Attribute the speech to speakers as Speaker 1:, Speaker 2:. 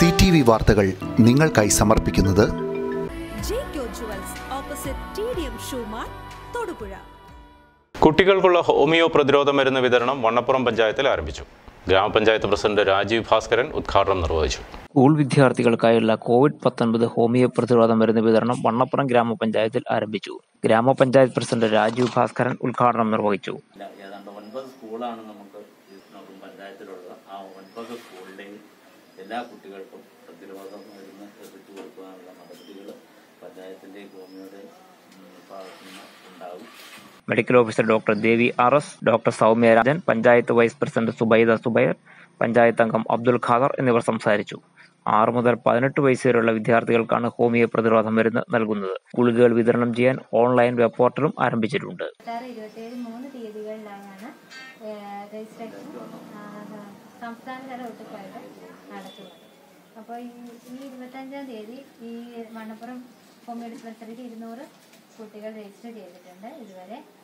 Speaker 1: C T V വാർത്തകൾ നിങ്ങൾക്കായി സമർപ്പിക്കുന്നത്
Speaker 2: Jaico jewels opposite T D M ഷൂമാർ തൊടുപുഴ
Speaker 3: കുട്ടികൾക്കുള്ള ഹോമിയോ പ്രതിരോധ മരുന്ന് വിതരണം വണ്ണപ്പുറം പഞ്ചായത്തിൽ ആരംഭിച്ചു ഗ്രാമപഞ്ചായത്ത് പ്രസിഡന്റ് രാജീവ് ഭാസ്കരൻ ഉദ്ഘാടനം നിർവഹിച്ചു
Speaker 4: സ്കൂൾ വിദ്യാർത്ഥികൾക്കായുള്ള കോവിഡ് പത്തൊൻപത് ഹോമിയോ പ്രതിരോധ മരുന്ന് വിതരണം വണ്ണപ്പുറം ഗ്രാമപഞ്ചായത്തിൽ ആരംഭിച്ചു ഗ്രാമപഞ്ചായത്ത് പ്രസിഡന്റ് രാജീവ് ഭാസ്കരൻ ഉദ്ഘാടനം നിർവഹിച്ചു
Speaker 5: ഇല്ല, ഏതാണ്ട് ഒൻപത് സ്കൂളാണ് നമുക്ക് ഈ നോക്കും പഞ്ചായത്തിലുള്ളത് ആ ഒൻപത് സ്കൂളിലെയും എല്ലാ കുട്ടികൾക്കും പ്രതിരോധ മരുന്ന് എത്തിച്ചു കൊടുക്കാനുള്ള നടപടികൾ പഞ്ചായത്തിൻ്റെ ഭൂമിയുടെ ഭാഗത്തു നിന്ന് ഉണ്ടാകും
Speaker 4: medical officer doctor Devi R S doctor Soumya Rajan panchayat vice president Zubaida Zubair panchayat അംഗം അബ്ദുൽ ഖാദർ എന്നിവർ സംസാരിച്ചു ആറ് മുതൽ പതിനെട്ട് വയസ്സ് വരെയുള്ള വിദ്യാർത്ഥികൾക്കാണ് ഹോമിയോ പ്രതിരോധ മരുന്ന് നൽകുന്നത് ഗുളികകൾ വിതരണം ചെയ്യാൻ ഓൺലൈൻ വെബ് പോർട്ടലും ആരംഭിച്ചിട്ടുണ്ട്
Speaker 6: ഇരുപത്താറ് ഇരുപത്തേഴ് മൂന്ന് തീയതികളിലായാണ് ഏഹ്, രജിസ്ട്രേഷൻ ആ, സംസ്ഥാന തല ഒട്ടുക്കായിട്ട് നടത്തുന്നത് അപ്പോൾ ഈ ഈ ഇരുപത്തഞ്ചാം തീയതി ഈ മണപ്പുറം ഹോമിയോ ഡിസ്പെൻസറിക്ക് ഇരുന്നൂറ് കുട്ടികൾ രജിസ്റ്റർ ചെയ്തിട്ടുണ്ട് ഇതുവരെ